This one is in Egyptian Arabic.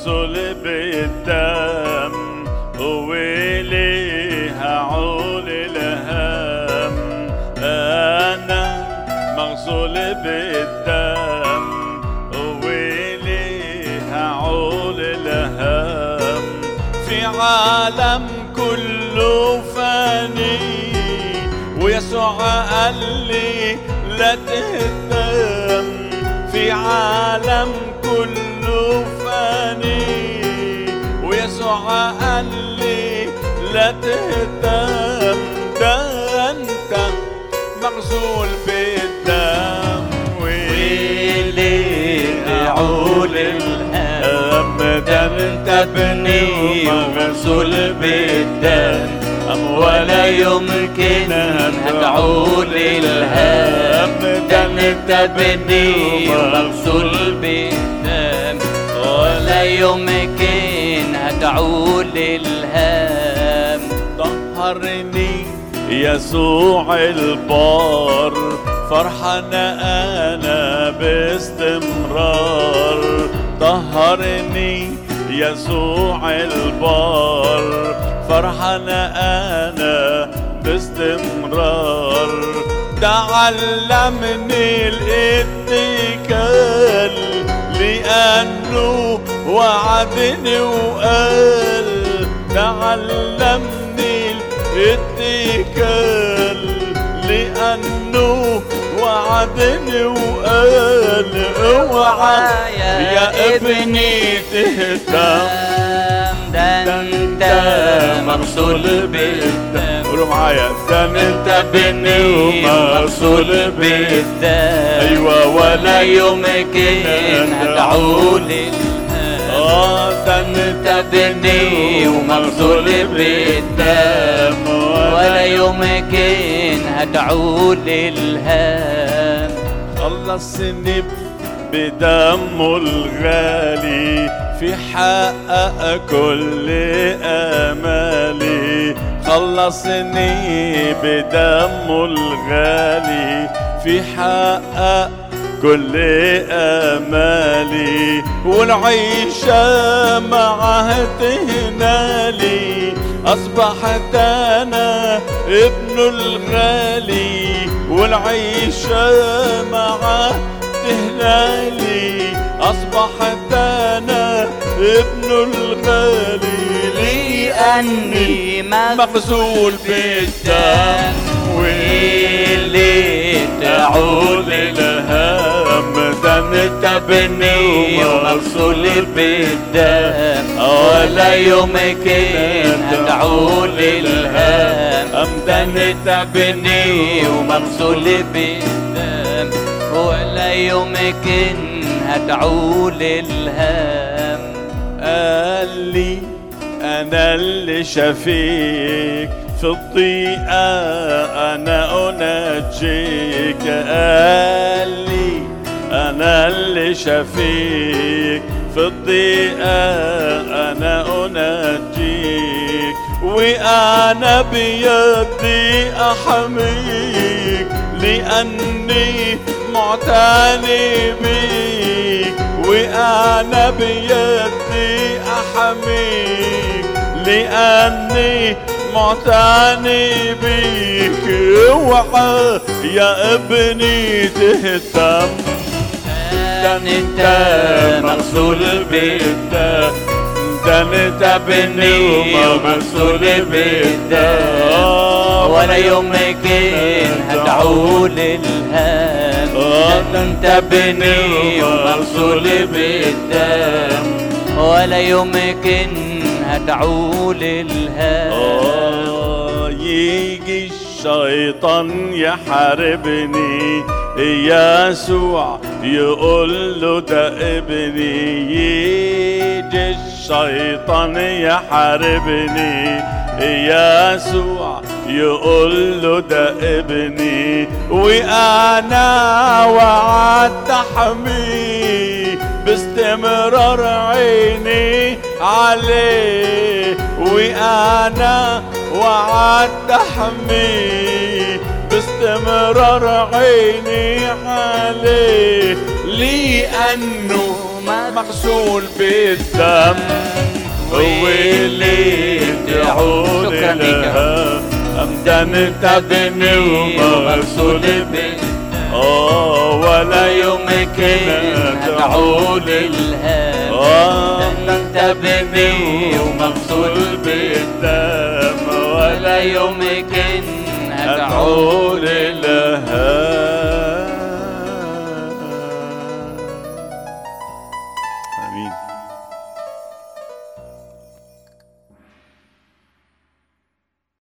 مغسول بالدم وليها عول الهم انا مغسول بالدم وليها عول الهم في عالم كله فاني ويسوع قال لي لا تهتم في عالم كله فاني ويسوع قال لي لا تهتم ده انت مغسول بالدم ويلي عول الهم ده انت ابني ومغسول بالدم ولا يمكن هتعول الهم ده انت ابني ومغسول بالدم ولا يمكن هتعول الهم طهرني يسوع البار فرحان انا باستمرار طهرني يسوع البار فرحان انا باستمرار تعلمني الاتكال لأنه وعدني وقال تعلمني الاتكال لأنه وعدني وقال اوعى يا ابني تهتم ده انت مغسول بالدم قولوا معايا ده انت انت بني ومغسول بالدم ايوه ولا ولا يمكن هتعول الهم اه ده انت انت بني ومغسول بالدم ولا يمكن هتعول الهم خلصني بدمه الغالي في حقق كل امالي خلصني بدمه الغالي في حقق كل امالي والعيشه معه تهنالي اصبحت انا ابنه الغالي والعيشه معه تهنالي اصبحت انا ابنه الغالي لأني مغسول بالدم واللي تعود الهم ده انت بني ومغسول بالدم ولا يمكن هتعول الهم امدن انت بني ومغسول بالدم ولا يمكن هتعول الهم قال لي انا اللي شفيك في الضيقة انا انجيك قال لي انا اللي شفيك في الضيقة انا انجيك وانا بيدي احميك لاني معتني بيك وانا بيدي احميك لاني معتني بيك اوعى يا ابني تهتم ده انت مغسول بالدم ده انت بني ومغسول بالدم ولا يمكن هتعول الهم ده انت بني ومغسول بالدم ولا يمكن هتعول الهم آه، يجي الشيطان يحاربني يسوع يقول له ده ابني يجي الشيطان يحاربني يسوع يقول له ده ابني وانا وعدت احميه باستمرار عيني عليه وانا وعدت احميه باستمرار عيني عليه لانه مغسول بالدم واللي تعود شكراً ليك يا لها أمدن تبني ومغسول بالدم آه ولا يمكن أن تعود الهام آه انت بني ومغسول بالدم ولا ولا يمكن أدعو ادعو لها آمين